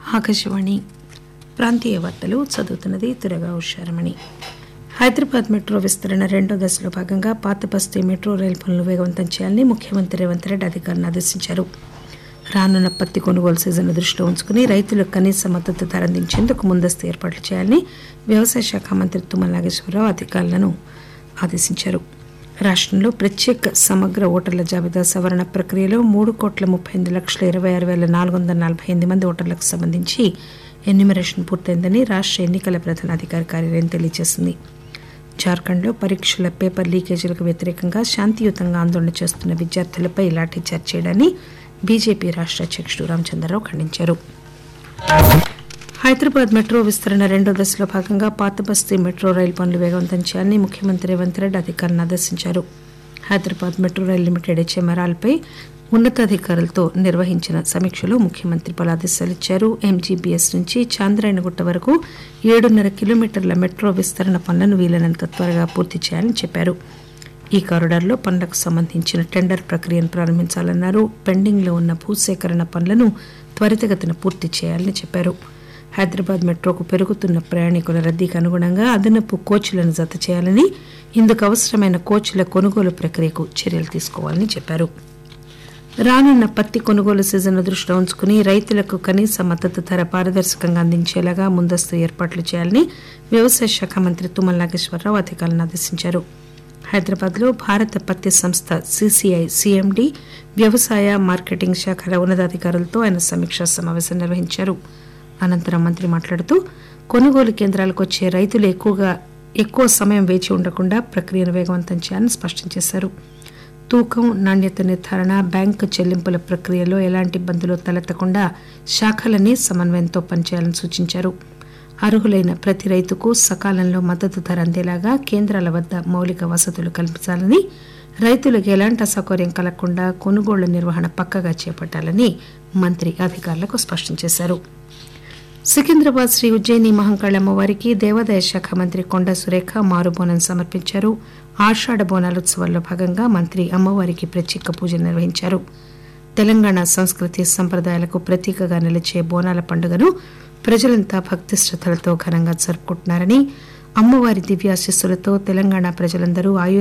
ఆకాశవాణి ప్రాంతీయ వార్తలు చదువుతున్నది తురగా ఉషారమణి హైదరాబాద్ మెట్రో విస్తరణ రెండో దశలో భాగంగా పాత బస్తీ మెట్రో రైలు పనులు వేగవంతం చేయాలని ముఖ్యమంత్రి రేవంత్ రెడ్డి అధికారులను ఆదేశించారు రానున్న పత్తి కొనుగోలు సీజన్ను దృష్టిలో ఉంచుకుని రైతులకు కనీస మద్దతు ధర అందించేందుకు ముందస్తు ఏర్పాట్లు చేయాలని వ్యవసాయ శాఖ మంత్రి తుమ్మల నాగేశ్వరరావు అధికారులను ఆదేశించారు రాష్ట్రంలో ప్రత్యేక సమగ్ర ఓటర్ల జాబితా సవరణ ప్రక్రియలో మూడు కోట్ల ముప్పై ఎనిమిది లక్షల ఇరవై ఆరు వేల నాలుగు వందల నలభై ఎనిమిది మంది ఓటర్లకు సంబంధించి ఎన్యూమరేషన్ పూర్తయిందని రాష్ట్ర ఎన్నికల ప్రధానాధికారి కార్యాలయం తెలియజేసింది జార్ఖండ్లో పరీక్షల పేపర్ లీకేజీలకు వ్యతిరేకంగా శాంతియుతంగా ఆందోళన చేస్తున్న విద్యార్థులపై లాఠీచార్జ్ చేయడాన్ని బీజేపీ రాష్ట్ర అధ్యక్షుడు రామచంద్రరావు ఖండించారు హైదరాబాద్ మెట్రో విస్తరణ రెండో దశలో భాగంగా పాత బస్తీ మెట్రో రైలు పనులు వేగవంతం చేయాలని ముఖ్యమంత్రి రేవంత్ రెడ్డి అధికారులను ఆదేశించారు హైదరాబాద్ మెట్రో రైలు లిమిటెడ్ హెచ్ఎంఆర్ఆర్పై ఉన్నతాధికారులతో నిర్వహించిన సమీక్షలో ముఖ్యమంత్రి పలు ఆదేశాలు ఇచ్చారు ఎంజీబీఎస్ నుంచి చాంద్రాయణగుట్ట వరకు ఏడున్నర కిలోమీటర్ల మెట్రో విస్తరణ పనులను వీలైనంత త్వరగా పూర్తి చేయాలని చెప్పారు ఈ కారిడార్లో పనులకు సంబంధించిన టెండర్ ప్రక్రియను ప్రారంభించాలన్నారు పెండింగ్లో ఉన్న భూసేకరణ పనులను త్వరితగతిన పూర్తి చేయాలని చెప్పారు హైదరాబాద్ మెట్రోకు పెరుగుతున్న ప్రయాణికుల రద్దీకి అనుగుణంగా అదనపు కోచ్లను జత చేయాలని ఇందుకు అవసరమైన కోచ్ల కొనుగోలు ప్రక్రియకు చర్యలు తీసుకోవాలని చెప్పారు రానున్న పత్తి కొనుగోలు సీజన్ను దృష్టిలో ఉంచుకుని రైతులకు కనీస మద్దతు ధర పారదర్శకంగా అందించేలాగా ముందస్తు ఏర్పాట్లు చేయాలని వ్యవసాయ శాఖ మంత్రి తుమ్మల నాగేశ్వరరావు అధికారులను ఆదేశించారు హైదరాబాద్లో భారత పత్తి సంస్థ సీసీఐ సీఎండీ వ్యవసాయ మార్కెటింగ్ శాఖల ఉన్నతాధికారులతో ఆయన సమీక్షా సమావేశం నిర్వహించారు అనంతరం మంత్రి మాట్లాడుతూ కొనుగోలు కేంద్రాలకు వచ్చే రైతులు ఎక్కువగా ఎక్కువ సమయం వేచి ఉండకుండా ప్రక్రియను వేగవంతం చేయాలని స్పష్టం చేశారు తూకం నాణ్యత నిర్ధారణ బ్యాంకు చెల్లింపుల ప్రక్రియలో ఎలాంటి ఇబ్బందులు తలెత్తకుండా శాఖలన్నీ సమన్వయంతో పనిచేయాలని సూచించారు అర్హులైన ప్రతి రైతుకు సకాలంలో మద్దతు ధర అందేలాగా కేంద్రాల వద్ద మౌలిక వసతులు కల్పించాలని రైతులకు ఎలాంటి అసౌకర్యం కలగకుండా కొనుగోళ్ల నిర్వహణ పక్కగా చేపట్టాలని మంత్రి అధికారులకు స్పష్టం చేశారు సికింద్రాబాద్ శ్రీ ఉజ్జయిని మహంకాళి అమ్మవారికి దేవాదాయ శాఖ మంత్రి కొండ సురేఖ మారుబోనం సమర్పించారు ఆషాఢ బోనాలోత్సవాల్లో భాగంగా మంత్రి అమ్మవారికి ప్రత్యేక పూజలు నిర్వహించారు తెలంగాణ సంస్కృతి సంప్రదాయాలకు ప్రతీకగా నిలిచే బోనాల పండుగను ప్రజలంతా భక్తి శ్రద్దలతో ఘనంగా జరుపుకుంటున్నారని అమ్మవారి దివ్యాశిస్సులతో తెలంగాణ ప్రజలందరూ ఆయు